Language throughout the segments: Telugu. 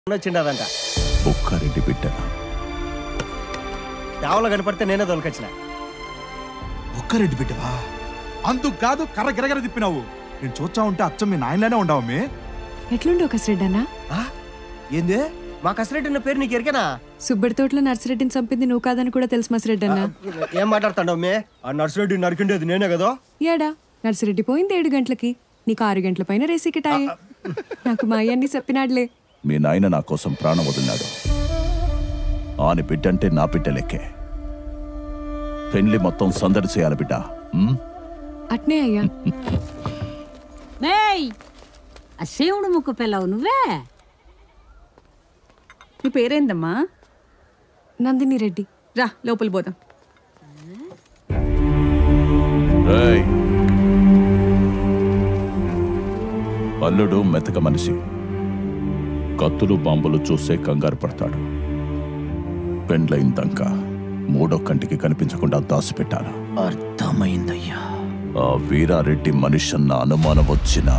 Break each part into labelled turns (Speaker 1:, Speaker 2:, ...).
Speaker 1: వచ్చిండదంట
Speaker 2: బుక్కారెడ్డి బిడ్డనా
Speaker 1: తేవలో కనపడితే నేనే దొలకొచ్చిన
Speaker 3: ఒక్కరెడ్డి బిడ్డవా అందుకు కాదు కర్ర గిరగర తిప్పినావు నేను చూచా ఉంటే అచ్చం మీ నాయనలానే ఉండవు మీ
Speaker 4: ఎట్లుండి ఒక శ్రెడ్డన్నా
Speaker 1: ఏంది మా కసిరెడ్డి అన్న పేరు నీకు ఎరికేనా
Speaker 4: సుబ్బడి తోటలో నర్సిరెడ్డిని చంపింది నువ్వు కాదని కూడా తెలుసు మా శ్రెడ్డన్నా
Speaker 1: ఏం మాట్లాడుతాండవు మే ఆ నర్సిరెడ్డి నరికిండేది నేనే కదా
Speaker 4: ఏడా నర్సిరెడ్డి పోయింది ఏడు గంటలకి నీకు ఆరు గంటల పైన రేసికిటాయి నాకు మా అయ్యన్ని చెప్పినాడులే
Speaker 2: మీ నాయన నా కోసం ప్రాణం వదిలినాడు ఆని బిడ్డంటే నా బిడ్డ లెక్కే పెళ్లి మొత్తం సందడి చేయాలి బిడ్డ ఉమ్?
Speaker 4: అట్నే అయ్యా
Speaker 5: మేయ్ ఆ శివుడు ముక్కు పిల్లవు నువ్వే
Speaker 6: నీ పేరేందమ్మా
Speaker 4: నందిని రెడ్డి
Speaker 6: రా లోపల పోదాం
Speaker 2: రేయ్. అల్లుడు మెతక మనిషి కత్తులు బాంబులు చూసే కంగారు పడతాడు పెండ్లైందంక మూడో కంటికి కనిపించకుండా దాచిపెట్టాను
Speaker 1: అర్థమైందయ్యా
Speaker 2: ఆ వీరారెడ్డి మనిషన్న అనుమానం వచ్చినా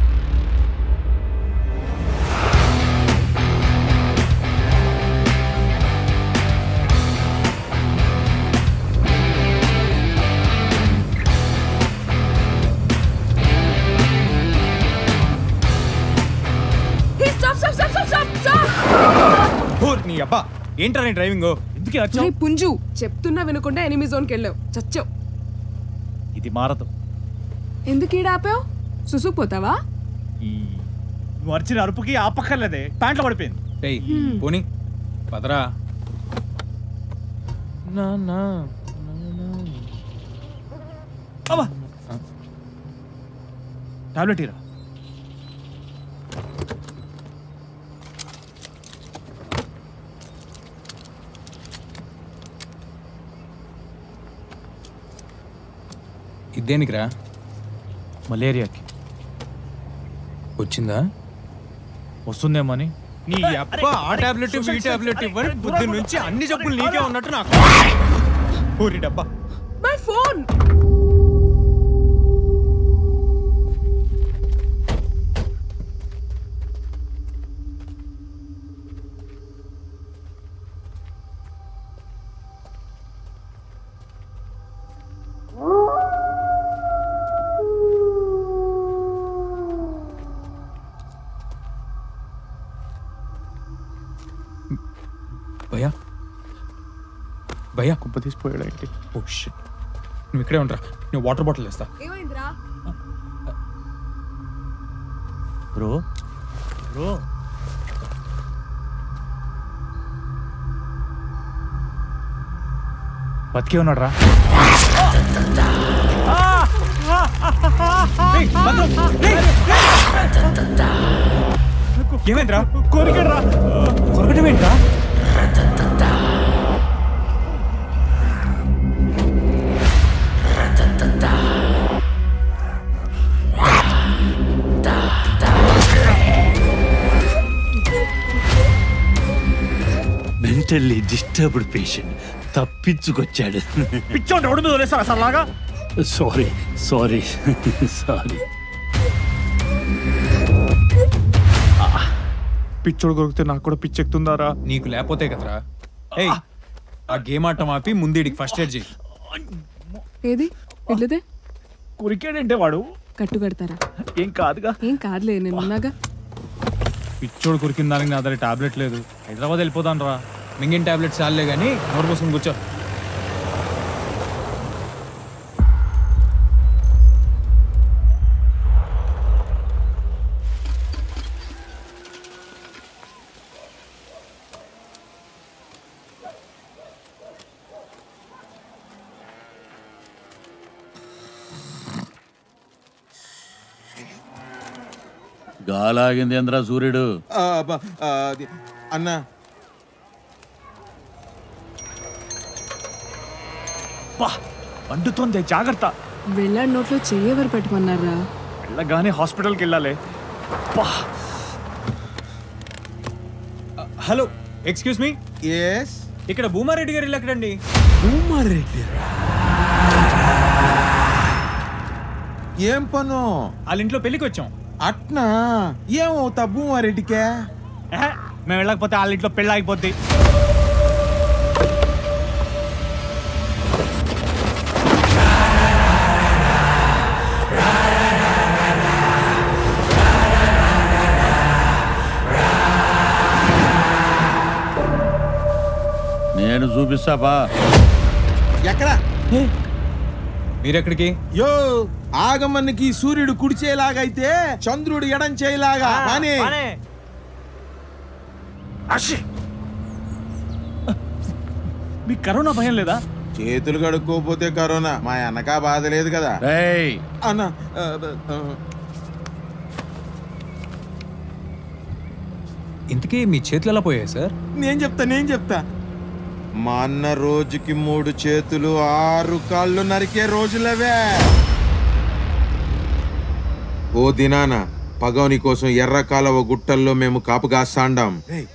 Speaker 7: నీ అబ్బా ఏంట్రా నీ డ్రైవింగ్ ఎందుకే వచ్చావు
Speaker 8: రే పుంజు చెప్తున్నా వినకుండా ఎనిమి జోన్కి వెళ్ళావు చచ్చావు
Speaker 7: ఇది మారదు
Speaker 8: ఎందుకు ఈడ ఆపావు సుసుకు పోతావా
Speaker 7: ఈ నువ్వు అరిచిన అరుపుకి ఆపక్కర్లేదే ప్యాంట్లో పడిపోయింది
Speaker 9: ఏయ్ పోనీ పదరా
Speaker 7: అబ్బా టాబ్లెట్ ఇరా
Speaker 9: ఇదేనికిరా
Speaker 7: మలేరియాకి
Speaker 9: వచ్చిందా
Speaker 7: వస్తుందేమో అని
Speaker 9: నీ అబ్బా ఆ టాబ్లెట్ ఈ టాబ్లెట్ ఇవ్వని బుద్ధి నుంచి అన్ని జబ్బులు నీకే ఉన్నట్టు నాకు ఊరి డబ్బా
Speaker 8: మై ఫోన్
Speaker 9: భయ్యా భయ్యా
Speaker 7: కుప్ప తీసిపోయాడు ఏంటి
Speaker 9: ఓ షిట్ నువ్వు ఇక్కడే ఉండరా నేను వాటర్ బాటిల్ వేస్తా
Speaker 8: ఏమైందిరా
Speaker 7: బ్రో బ్రో బతికే ఉన్నాడు రా
Speaker 9: ఏమైందిరా
Speaker 7: కోరికడు రా
Speaker 9: కొరకటం ఏంట్రా
Speaker 10: మెంటల్లీ డిస్టర్బ్డ్ పేషెంట్ తప్పించుకొచ్చాడు
Speaker 7: పిచ్చోండి రోడ్డు మీద వదిలేస్తారా సార్ లాగా
Speaker 10: సారీ సారీ సారీ
Speaker 7: పిచ్చోడు కొరికితే నాకు కూడా పిచ్చెక్కుతుందారా
Speaker 9: నీకు లేకపోతే కదరా ఏయ్ ఆ గేమ్ ఆటం ఆపి ముందు ఇడికి ఫస్ట్ ఎయిడ్ చేయి
Speaker 8: ఏది ఇట్లదే
Speaker 7: కొరికాడంటే వాడు
Speaker 8: కట్టు కడతారా
Speaker 7: ఏం కాదుగా
Speaker 8: ఏం కాదులే నేను ఉన్నాగా
Speaker 7: పిచ్చోడు కొరికిన దానికి నా దగ్గర టాబ్లెట్ లేదు హైదరాబాద్ వెళ్ళిపోతాను రా
Speaker 9: మింగిన టాబ్లెట్స్ చాలే కానీ నోరు మూసుకుని కూర్చో
Speaker 2: గాలాగింది ఏంద్రా సూర్యుడు
Speaker 3: అన్నా
Speaker 7: బా అంటుతోంది జాగ్రత్త
Speaker 8: వెళ్ళాడు నోట్లో చెయ్యెవరు పెట్టమన్నారా
Speaker 7: వెళ్ళగానే హాస్పిటల్కి వెళ్ళాలి బా
Speaker 9: హలో ఎక్స్క్యూజ్ మీ
Speaker 3: ఎస్
Speaker 9: ఇక్కడ భూమారెడ్డి గారు ఇల్లు ఎక్కడండి
Speaker 3: భూమారెడ్డి ఏం పను
Speaker 9: వాళ్ళ ఇంట్లో పెళ్లికి వచ్చాం
Speaker 3: అట్నా ఏమవుతా భూమారెడ్డికే
Speaker 7: ఏహే, మేము వెళ్ళకపోతే వాళ్ళ ఇంట్లో పెళ్ళి ఆగిపోద్ది
Speaker 2: నేను చూపిస్తా బా
Speaker 3: ఎక్కడ
Speaker 9: మీరెక్కడికి
Speaker 3: యో ఆగమన్నకి సూర్యుడు కుడి చేయలాగైతే చంద్రుడు ఎడం చేయలాగా అని
Speaker 7: మీకు కరోనా భయం లేదా
Speaker 3: చేతులు కడుక్కోపోతే కరోనా మా అన్నకా బాధ లేదు కదా
Speaker 2: రేయ్
Speaker 3: అన్న ఆ, ఆ,
Speaker 9: ఇంతకీ మీ చేతులు ఎలా పోయాయి సార్
Speaker 3: నేను చెప్తా నేను చెప్తా మా అన్న రోజుకి మూడు చేతులు ఆరు కాళ్ళు నరికే రోజులవే ఓ దినాన పగవని కోసం ఎర్ర కాలవ గుట్టల్లో మేము కాపు కాస్తాండాం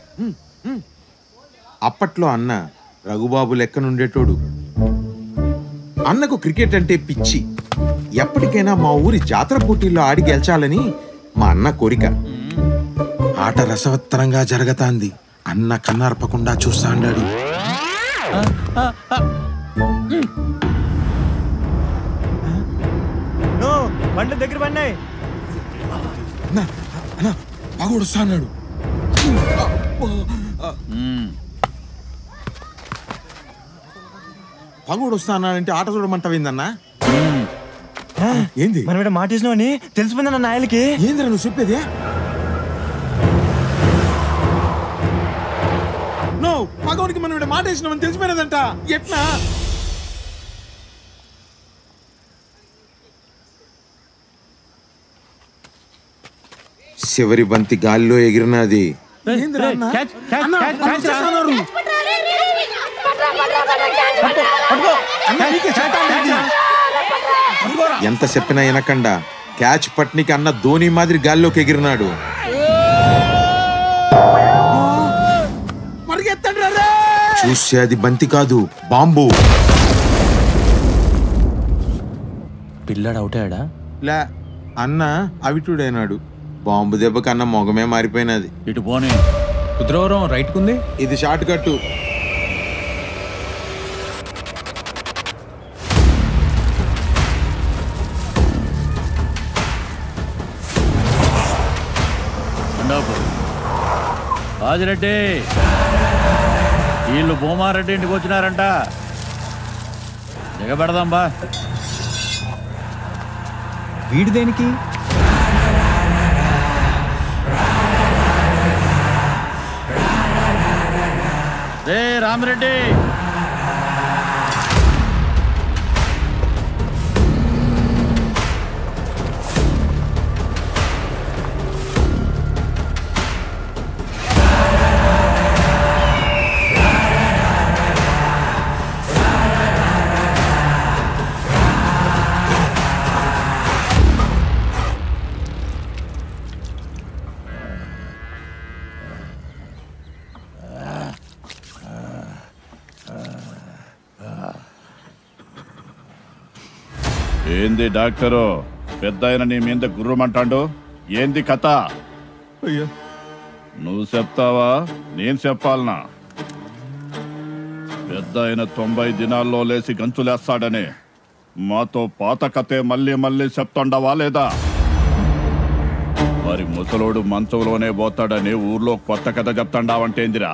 Speaker 3: అప్పట్లో అన్న రఘుబాబు లెక్కనుండేటోడు అన్నకు క్రికెట్ అంటే పిచ్చి ఎప్పటికైనా మా ఊరి జాతర పోటీల్లో ఆడి గెలిచాలని మా అన్న కోరిక ఆట రసవత్తరంగా జరగతాంది అన్న కన్నార్పకుండా చూస్తాండాడు
Speaker 1: నో బండి దగ్గర పడినాయి
Speaker 3: పగోడు వస్తాడు పగోడు వస్తానంటే ఆట చూడమంటావేందన్నా ఏంది
Speaker 1: మనం ఇక్కడ మాట అని తెలిసిపోయిందన్న నాయలకి
Speaker 3: ఏందిరా నువ్వు చెప్పేది నో పగోడికి మనం ఇక్కడ మాట వేసినామని తెలిసిపోయినదంట ఎట్లా చివరి బంతి గాలిలో ఎగిరినది ఏందిరా అన్న? అన్న, అన్న వచ్చేస్తున్నారు. అన్న, నీకే చేతాండేది. ఎంత చెప్పినా వినకుండా క్యాచ్ పట్నికి అన్న ధోని మాదిరి గాల్లోకి ఎగిరినాడు చూస్తే అది బంతి కాదు బాంబు
Speaker 9: పిల్లాడు అవుతాడా
Speaker 3: లే అన్న అవిటుడైనాడు బాంబు దెబ్బకి అన్న మొగమే మారిపోయినది
Speaker 2: ఇటు పోనీ
Speaker 9: కుద్రవరం రైట్ కుంది
Speaker 3: ఇది షార్ట్ కట్టు
Speaker 2: మండపు రాజిరెడ్డి వీళ్ళు భూమారెడ్డి ఇంటికి వచ్చినారంట దిగబెడదాం బా
Speaker 9: వీడి దేనికి
Speaker 2: రే రామిరెడ్డి ఏంది డాక్టరు పెద్ద ఆయన నీ మీద గుర్రమంటాడు ఏంది కథ
Speaker 1: అయ్యా
Speaker 2: నువ్వు చెప్తావా నేను చెప్పాలనా పెద్ద ఆయన తొంభై దినాల్లో లేచి గంతులేస్తాడని మాతో పాత కథే మళ్ళీ మళ్ళీ చెప్తుండవా లేదా మరి ముసలోడు మంచంలోనే పోతాడని ఊర్లో కొత్త కథ చెప్తాండావంటేందిరా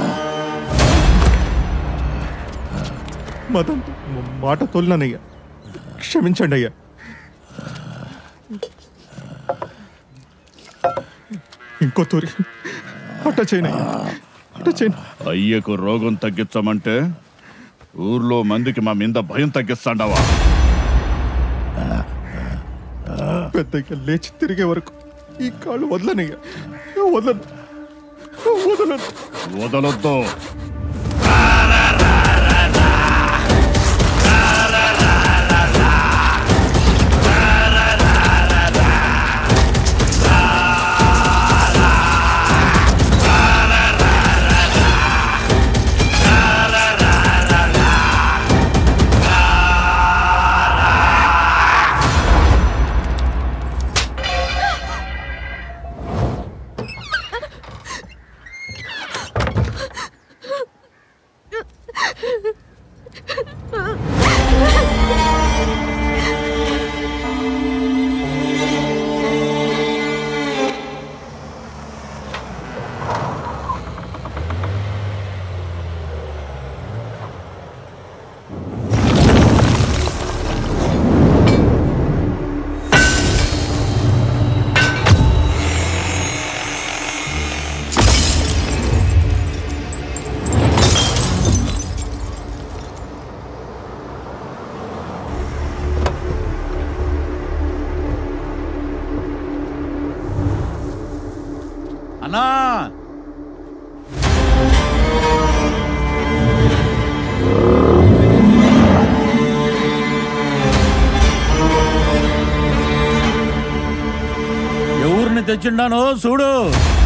Speaker 1: మతం మాట తొలినానయ్యా క్షమించండి అయ్యా ఇంకో తూరి అట్ట చేయనయ్యా అట్ట చేయను
Speaker 2: అయ్యకు రోగం తగ్గించమంటే ఊర్లో మందికి మా మీద భయం తగ్గిస్తాండవా
Speaker 1: పెద్దగా లేచి తిరిగే వరకు ఈ కాళ్ళు వదలనయ్యా వదలను వదలను
Speaker 2: వదలొద్దు తెచ్చిండాను చూడు